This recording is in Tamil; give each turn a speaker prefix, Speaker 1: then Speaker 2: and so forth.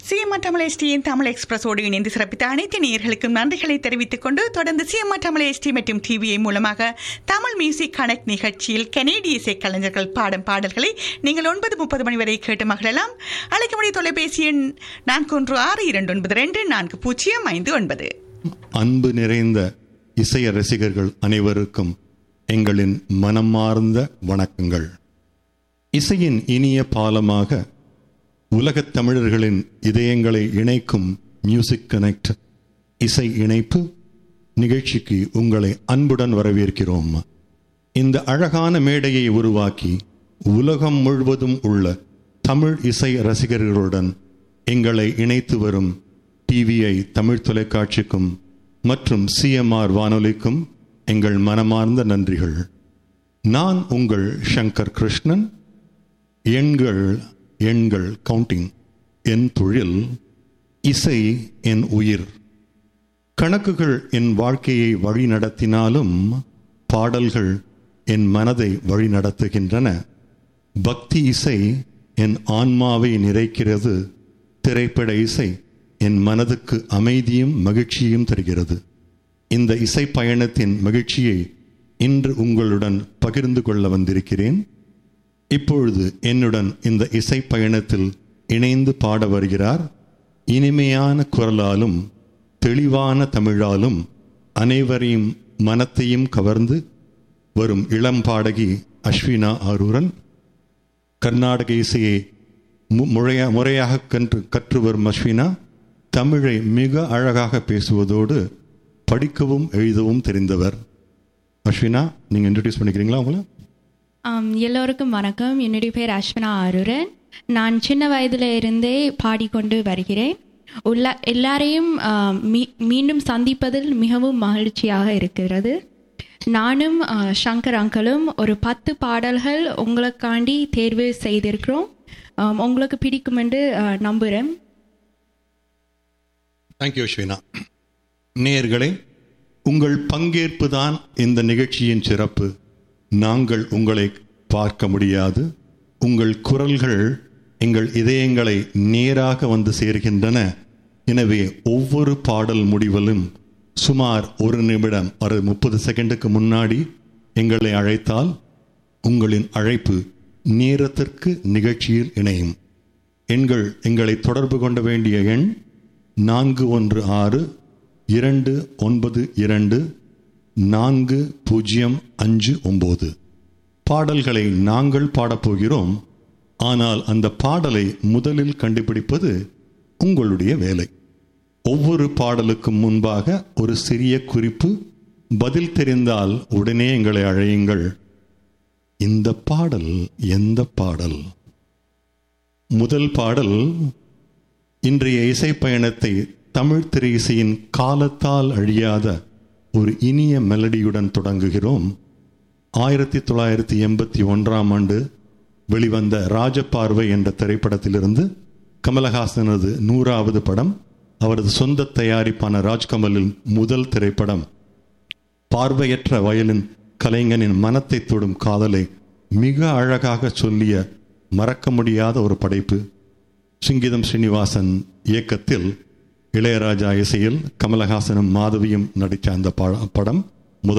Speaker 1: சிஎம்ஆர் தமிழ் எஸ்டியின் தமிழ் எக்ஸ்பிரஸோடு இணைந்து சிறப்பித்த அனைத்து நேயர்களுக்கும் நன்றிகளை தெரிவித்துக் கொண்டு தொடர்ந்து சிஎம்ஆர் தமிழ் எஸ்டி மற்றும் டிவிஐ மூலமாக தமிழ் மியூசிக் கனெக்ட் நிகழ்ச்சியில் கனேடிய இசை கலைஞர்கள் பாடும் பாடல்களை நீங்கள் ஒன்பது முப்பது மணி வரை கேட்டு மகிழலாம் அழைக்க முடிய தொலைபேசி எண் நான்கு ஒன்று ஆறு இரண்டு ஒன்பது ரெண்டு நான்கு பூஜ்ஜியம் ஐந்து ஒன்பது
Speaker 2: அன்பு நிறைந்த இசைய ரசிகர்கள் அனைவருக்கும் எங்களின் மனமார்ந்த வணக்கங்கள் இசையின் இனிய பாலமாக உலகத் தமிழர்களின் இதயங்களை இணைக்கும் மியூசிக் கனெக்ட் இசை இணைப்பு நிகழ்ச்சிக்கு உங்களை அன்புடன் வரவேற்கிறோம் இந்த அழகான மேடையை உருவாக்கி உலகம் முழுவதும் உள்ள தமிழ் இசை ரசிகர்களுடன் எங்களை இணைத்து வரும் டிவிஐ தமிழ் தொலைக்காட்சிக்கும் மற்றும் சிஎம்ஆர் வானொலிக்கும் எங்கள் மனமார்ந்த நன்றிகள் நான் உங்கள் சங்கர் கிருஷ்ணன் எண்கள் எண்கள் கவுண்டிங் என் தொழில் இசை என் உயிர் கணக்குகள் என் வாழ்க்கையை வழிநடத்தினாலும் பாடல்கள் என் மனதை வழிநடத்துகின்றன பக்தி இசை என் ஆன்மாவை நிறைக்கிறது திரைப்பட இசை என் மனதுக்கு அமைதியும் மகிழ்ச்சியும் தருகிறது இந்த இசை பயணத்தின் மகிழ்ச்சியை இன்று உங்களுடன் பகிர்ந்து கொள்ள வந்திருக்கிறேன் இப்பொழுது என்னுடன் இந்த இசை பயணத்தில் இணைந்து பாட வருகிறார் இனிமையான குரலாலும் தெளிவான தமிழாலும் அனைவரையும் மனத்தையும் கவர்ந்து வரும் இளம் பாடகி அஸ்வினா ஆரூரன் கர்நாடக இசையை மு- முறையா முறையாக கற்று கற்று வரும் அஸ்வினா தமிழை மிக அழகாக பேசுவதோடு படிக்கவும் எழுதவும் தெரிந்தவர் அஸ்வினா நீங்கள் இன்ட்ரடியூஸ் பண்ணிக்கிறீங்களா உங்களை
Speaker 3: ஆம், எல்லோருக்கும் வணக்கம் என்னுடைய பேர் அஸ்வினா ஆருரன் நான் சின்ன வயதில் இருந்தே பாடிக்கொண்டு வருகிறேன் உள்ள எல்லாரையும் ஆம், மீ- மீண்டும் சந்திப்பதில் மிகவும் மகிழ்ச்சியாக இருக்கிறது நானும் ஆ, சங்கர் அங்கிளும் ஒரு பத்து பாடல்கள் உங்களுக்காண்டி தேர்வு செய்திருக்கிறோம் ஆம், உங்களுக்கு பிடிக்கும் என்று ஆ, நம்புகிறேன்
Speaker 2: தேங்க்யூ அஸ்வினா நேயர்களே உங்கள் பங்கேற்பு தான் இந்த நிகழ்ச்சியின் சிறப்பு நாங்கள் உங்களை பார்க்க முடியாது உங்கள் குரல்கள் எங்கள் இதயங்களை நேராக வந்து சேர்கின்றன எனவே ஒவ்வொரு பாடல் முடிவிலும் சுமார் ஒரு நிமிடம் ஒரு முப்பது செகண்டுக்கு முன்னாடி எங்களை அழைத்தால் உங்களின் அழைப்பு நேரத்திற்கு நிகழ்ச்சியில் இணையும் எண்கள் எங்களை தொடர்பு கொண்ட வேண்டிய எண் நான்கு ஒன்று ஆறு இரண்டு ஒன்பது இரண்டு நான்கு பூஜ்ஜியம் அஞ்சு ஒம்பது பாடல்களை நாங்கள் பாடப்போகிறோம் ஆனால் அந்த பாடலை முதலில் கண்டுபிடிப்பது உங்களுடைய வேலை ஒவ்வொரு பாடலுக்கும் முன்பாக ஒரு சிறிய குறிப்பு பதில் தெரிந்தால் உடனே எங்களை அழையுங்கள் இந்த பாடல் எந்த பாடல் முதல் பாடல் இன்றைய இசை பயணத்தை தமிழ் திரை இசையின் காலத்தால் அழியாத ஒரு இனிய மெலடியுடன் தொடங்குகிறோம் ஆயிரத்தி தொள்ளாயிரத்தி எண்பத்தி ஒன்றாம் ஆண்டு வெளிவந்த ராஜபார்வை என்ற திரைப்படத்திலிருந்து கமலஹாசனது நூறாவது படம் அவரது சொந்த தயாரிப்பான ராஜ்கமலின் முதல் திரைப்படம் பார்வையற்ற வயலின் கலைஞனின் மனத்தை தொடும் காதலை மிக அழகாக சொல்லிய மறக்க முடியாத ஒரு படைப்பு சிங்கிதம் ஸ்ரீனிவாசன் இயக்கத்தில் இளையராஜா இசையில் கமலஹாசனும் மாதவியும் நடித்த அந்த ப- படம்